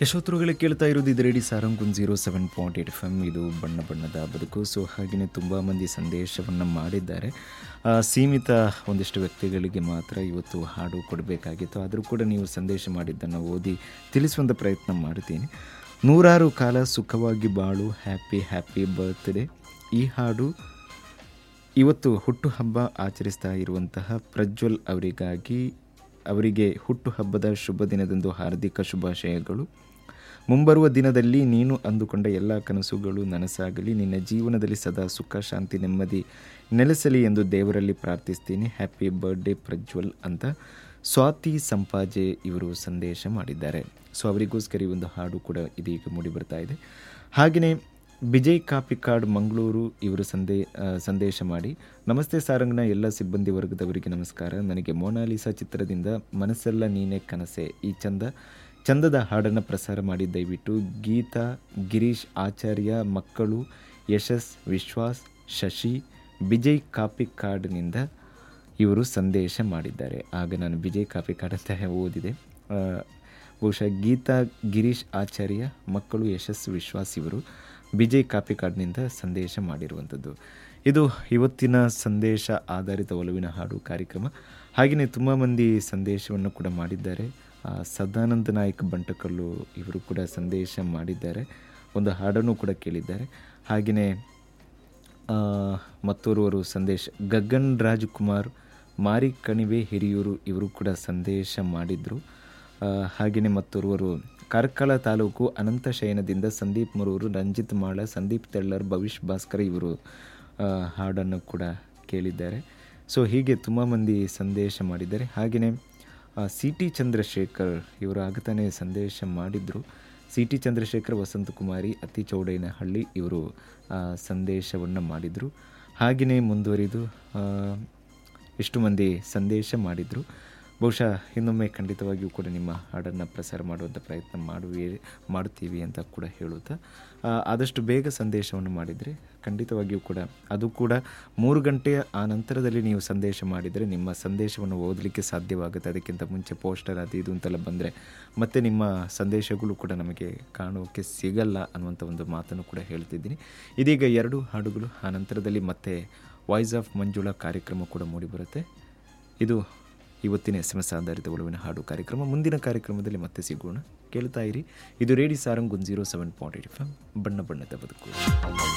ಯಶೋತ್ರುಗಳೇ ಕೇಳ್ತಾ ಇರೋದು ಇದು ರೇಡಿ ಸಾರಂಗ್ ಒಂದು zero seven point eight F M ಇದು ಬಣ್ಣ ಬಣ್ಣದ ಬದುಕು ಸೊ ಹಾಗೆಯೇ ತುಂಬ ಮಂದಿ ಸಂದೇಶವನ್ನು ಮಾಡಿದ್ದಾರೆ ಆ, ಸೀಮಿತ ಒಂದಿಷ್ಟು ವ್ಯಕ್ತಿಗಳಿಗೆ ಮಾತ್ರ ಇವತ್ತು ಹಾಡು ಕೊಡಬೇಕಾಗಿತ್ತು ಆದರೂ ಕೂಡ ನೀವು ಸಂದೇಶ ಮಾಡಿದ್ದನ್ನು ಓದಿ ತಿಳಿಸುವಂಥ ಪ್ರಯತ್ನ ಮಾಡ್ತೀನಿ ನೂರಾರು ಕಾಲ ಸುಖವಾಗಿ ಬಾಳು ಹ್ಯಾಪಿ ಹ್ಯಾಪಿ ಬರ್ತ್ಡೇ ಈ ಹಾಡು ಇವತ್ತು ಹುಟ್ಟುಹಬ್ಬ ಆಚರಿಸ್ತಾ ಇರುವಂತಹ ಪ್ರಜ್ವಲ್ ಅವರಿಗಾಗಿ ಅವರಿಗೆ ಹುಟ್ಟುಹಬ್ಬದ ಶುಭ ದಿನದಂದು ಹಾರ್ದಿಕ ಶುಭಾಶಯಗಳು ಮುಂಬರುವ ದಿನದಲ್ಲಿ ನೀನು ಅಂದುಕೊಂಡ ಎಲ್ಲ ಕನಸುಗಳು ನನಸಾಗಲಿ ನಿನ್ನ ಜೀವನದಲ್ಲಿ ಸದಾ ಸುಖ ಶಾಂತಿ ನೆಮ್ಮದಿ ನೆಲೆಸಲಿ ಎಂದು ದೇವರಲ್ಲಿ ಪ್ರಾರ್ಥಿಸ್ತೀನಿ ಹ್ಯಾಪಿ ಬರ್ಡೇ ಪ್ರಜ್ವಲ್ ಅಂತ ಸ್ವಾತಿ ಸಂಪಾಜೆ ಇವರು ಸಂದೇಶ ಮಾಡಿದ್ದಾರೆ ಸೊ ಅವರಿಗೋಸ್ಕರ ಈ ಒಂದು ಹಾಡು ಕೂಡ ಇದೀಗ ಮೂಡಿ ಬರ್ತಾ ಇದೆ ಹಾಗೆಯೇ ವಿಜಯ್ ಕಾಪಿಕಾಡ್ ಮಂಗಳೂರು ಇವರು ಸಂದೇ ಆ, ಸಂದೇಶ ಮಾಡಿ ನಮಸ್ತೆ ಸಾರಂಗ್ನ ಎಲ್ಲ ಸಿಬ್ಬಂದಿ ವರ್ಗದವರಿಗೆ ನಮಸ್ಕಾರ ನನಗೆ ಮೋನಾಲಿಸಾ ಚಿತ್ರದಿಂದ ಮನಸ್ಸೆಲ್ಲ ನೀನೇ ಕನಸೆ ಈ ಚಂದ ಚಂದದ ಹಾಡನ್ನು ಪ್ರಸಾರ ಮಾಡಿ ದಯವಿಟ್ಟು ಗೀತಾ ಗಿರೀಶ್ ಆಚಾರ್ಯ ಮಕ್ಕಳು ಯಶಸ್ ವಿಶ್ವಾಸ್ ಶಶಿ ವಿಜಯ್ ಕಾಪಿಕಾಡ್ನಿಂದ ಇವರು ಸಂದೇಶ ಮಾಡಿದ್ದಾರೆ ಆಗ ನಾನು ವಿಜಯ್ ಕಾಪಿಕಾಡ್ ಅಂತ ಓದಿದೆ ಆ, ಬಹುಶಃ ಗೀತಾ ಗಿರೀಶ್ ಆಚಾರ್ಯ ಮಕ್ಕಳು ಯಶಸ್ಸು ವಿಶ್ವಾಸ್ ಇವರು ವಿಜಯ್ ಕಾಪಿಕಾಡ್ನಿಂದ ಸಂದೇಶ ಮಾಡಿರುವಂಥದ್ದು ಇದು ಇವತ್ತಿನ ಸಂದೇಶ ಆಧಾರಿತ ಒಲವಿನ ಹಾಡು ಕಾರ್ಯಕ್ರಮ ಹಾಗೆಯೇ ತುಂಬ ಮಂದಿ ಸಂದೇಶವನ್ನು ಕೂಡ ಮಾಡಿದ್ದಾರೆ ಆ, ಸದಾನಂದ ನಾಯಕ್ ಬಂಟಕಲ್ಲು ಇವರು ಕೂಡ ಸಂದೇಶ ಮಾಡಿದ್ದಾರೆ ಒಂದು ಹಾಡನ್ನು ಕೂಡ ಕೇಳಿದ್ದಾರೆ ಹಾಗೆಯೇ ಆ, ಮತ್ತೋರ್ವರು ಸಂದೇಶ ಗಗನ್ ರಾಜ್ಕುಮಾರ್ ಮಾರಿ ಕಣಿವೆ ಹಿರಿಯೂರು ಇವರು ಕೂಡ ಸಂದೇಶ ಮಾಡಿದರು ಹಾಗೆಯೇ ಮತ್ತೋರ್ವರು ಕಾರ್ಕಳ ತಾಲೂಕು ಅನಂತ ಶಯನದಿಂದ ಸಂದೀಪ್ ಮರೂರು ರಂಜಿತ್ ಮಾಳ ಸಂದೀಪ್ ತೆಳ್ಳರ್ ಭವಿಷ್ ಭಾಸ್ಕರ್ ಇವರು ಆ, ಹಾಡನ್ನು ಕೂಡ ಕೇಳಿದ್ದಾರೆ ಸೊ ಹೀಗೆ ತುಂಬ ಮಂದಿ ಸಂದೇಶ ಮಾಡಿದ್ದಾರೆ ಹಾಗೆಯೇ ಸಿ ಟಿ ಚಂದ್ರಶೇಖರ್ ಇವರು ಆಗತಾನೆ ಸಂದೇಶ ಮಾಡಿದರು ಸಿ ಟಿ ಚಂದ್ರಶೇಖರ್ ವಸಂತಕುಮಾರಿ ಅತಿ ಚೌಡೇನಹಳ್ಳಿ ಇವರು ಆ, ಸಂದೇಶವನ್ನು ಮಾಡಿದರು ಹಾಗೆಯೇ ಮುಂದುವರಿದು ಆ, ಇಷ್ಟು ಮಂದಿ ಸಂದೇಶ ಮಾಡಿದರು ಬಹುಶಃ ಇನ್ನೊಮ್ಮೆ ಖಂಡಿತವಾಗಿಯೂ ಕೂಡ ನಿಮ್ಮ ಹಾಡನ್ನು ಪ್ರಸಾರ ಮಾಡುವಂಥ ಪ್ರಯತ್ನ ಮಾಡುವೆ ಮಾಡುತ್ತೀವಿ ಅಂತ ಕೂಡ ಹೇಳುತ್ತಾ ಆ, ಆದಷ್ಟು ಬೇಗ ಸಂದೇಶವನ್ನು ಮಾಡಿದರೆ ಖಂಡಿತವಾಗಿಯೂ ಕೂಡ ಅದು ಕೂಡ ಮೂರು ಗಂಟೆಯ ಆ ನಂತರದಲ್ಲಿ ನೀವು ಸಂದೇಶ ಮಾಡಿದರೆ ನಿಮ್ಮ ಸಂದೇಶವನ್ನು ಓದಲಿಕ್ಕೆ ಸಾಧ್ಯವಾಗುತ್ತೆ ಅದಕ್ಕಿಂತ ಮುಂಚೆ ಪೋಸ್ಟರ್ ಅದು ಇದು ಅಂತೆಲ್ಲ ಬಂದರೆ ಮತ್ತೆ ನಿಮ್ಮ ಸಂದೇಶಗಳು ಕೂಡ ನಮಗೆ ಕಾಣೋಕ್ಕೆ ಸಿಗಲ್ಲ ಅನ್ನುವಂಥ ಒಂದು ಮಾತನ್ನು ಕೂಡ ಹೇಳ್ತಿದ್ದೀನಿ ಇದೀಗ ಎರಡು ಹಾಡುಗಳು ಆ ನಂತರದಲ್ಲಿ ಮತ್ತೆ ವಾಯ್ಸ್ ಆಫ್ ಮಂಜುಳಾ ಕಾರ್ಯಕ್ರಮ ಕೂಡ ಮೂಡಿಬರುತ್ತೆ ಇದು ಇವತ್ತಿನ ಎಸ್ ಎಮ್ ಎಸ್ ಆಧಾರಿತ ಒಲವಿನ ಹಾಡು ಕಾರ್ಯಕ್ರಮ ಮುಂದಿನ ಕಾರ್ಯಕ್ರಮದಲ್ಲಿ ಮತ್ತೆ ಸಿಗೋಣ ಕೇಳ್ತಾ ಇರಿ ಇದು ರೇಡಿ ಸಾರಂಗ್ ಒಂದು zero seven point eight F ಬಣ್ಣ ಬಣ್ಣದ ಬದುಕು